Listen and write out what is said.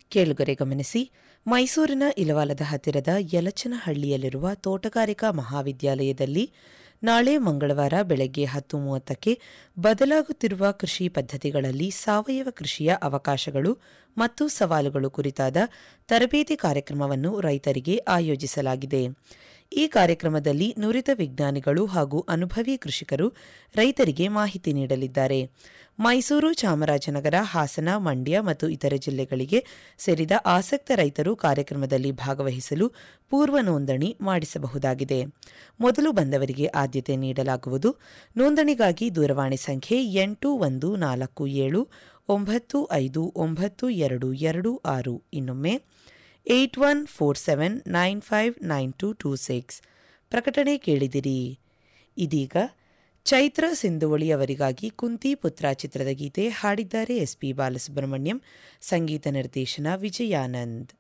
ಕೇಳುಗರೆ ಗಮನಿಸಿ ಮೈಸೂರಿನ ಇಲವಾಲದ ಹತ್ತಿರದ ಯಲಚನಹಳ್ಳಿಯಲ್ಲಿರುವ ತೋಟಗಾರಿಕಾ ಮಹಾವಿದ್ಯಾಲಯದಲ್ಲಿ ನಾಳೆ ಮಂಗಳವಾರ ಬೆಳಗ್ಗೆ ಹತ್ತು ಮೂವತ್ತಕ್ಕೆ ಬದಲಾಗುತ್ತಿರುವ ಕೃಷಿ ಪದ್ಧತಿಗಳಲ್ಲಿ ಸಾವಯವ ಕೃಷಿಯ ಅವಕಾಶಗಳು ಮತ್ತು ಸವಾಲುಗಳು ಕುರಿತಾದ ತರಬೇತಿ ಕಾರ್ಯಕ್ರಮವನ್ನು ರೈತರಿಗೆ ಆಯೋಜಿಸಲಾಗಿದೆ ಈ ಕಾರ್ಯಕ್ರಮದಲ್ಲಿ ನುರಿತ ವಿಜ್ಞಾನಿಗಳು ಹಾಗೂ ಅನುಭವಿ ಕೃಷಿಕರು ರೈತರಿಗೆ ಮಾಹಿತಿ ನೀಡಲಿದ್ದಾರೆ ಮೈಸೂರು ಚಾಮರಾಜನಗರ ಹಾಸನ ಮಂಡ್ಯ ಮತ್ತು ಇತರೆ ಜಿಲ್ಲೆಗಳಿಗೆ ಸೇರಿದ ಆಸಕ್ತ ರೈತರು ಕಾರ್ಯಕ್ರಮದಲ್ಲಿ ಭಾಗವಹಿಸಲು ಪೂರ್ವ ನೋಂದಣಿ ಮಾಡಿಸಬಹುದಾಗಿದೆ ಮೊದಲು ಬಂದವರಿಗೆ ಆದ್ಯತೆ ನೀಡಲಾಗುವುದು ನೋಂದಣಿಗಾಗಿ ದೂರವಾಣಿ ಸಂಖ್ಯೆ ಎಂಟು ಒಂದು ನಾಲ್ಕು ಏಳು ಒಂಬತ್ತು ಐದು ಒಂಬತ್ತು ಎರಡು ಎರಡು ಆರು ಇನ್ನೊಮ್ಮೆ eight one four seven nine five nine two two six ಪ್ರಕಟಣೆ ಕೇಳಿದಿರಿ ಇದೀಗ ಚೈತ್ರ ಸಿಂಧುವಳಿ ಅವರಿಗಾಗಿ ಕುಂತಿ ಪುತ್ರ ಚಿತ್ರದ ಗೀತೆ ಹಾಡಿದ್ದಾರೆ ಎಸ್ಪಿ ಬಾಲಸುಬ್ರಹ್ಮಣ್ಯಂ ಸಂಗೀತ ನಿರ್ದೇಶನ ವಿಜಯಾನಂದ್